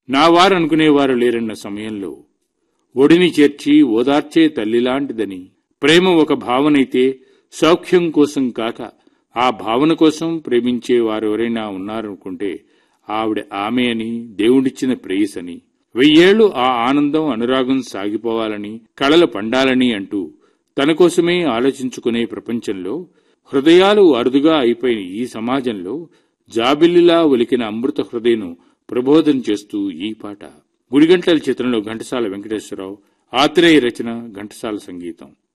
నా వారనుకునేవారు లేరన్న సమయంలో ఒడిని చేర్చి ఓదార్చే తల్లిలాంటిదని ప్రేమ ఒక భావనైతే సౌఖ్యం కోసం కాక ఆ భావన కోసం ప్రేమించే వారెవరైనా ఉన్నారనుకుంటే ఆవిడ ఆమె అని దేవుడిచ్చిన ప్రేయసని వెయ్యేళ్లు ఆ ఆనందం అనురాగం సాగిపోవాలని కళలు పండాలని అంటూ తన కోసమే ఆలోచించుకునే ప్రపంచంలో హృదయాలు అరుదుగా అయిపోయిన ఈ సమాజంలో జాబిల్లిలా ఒలికిన అమృత హృదయను ప్రబోధం చేస్తూ ఈ పాట గుడిగంటల చిత్రంలో ఘంటసాల వెంకటేశ్వరరావు ఆత్రేయ రచన ఘంటసాల సంగీతం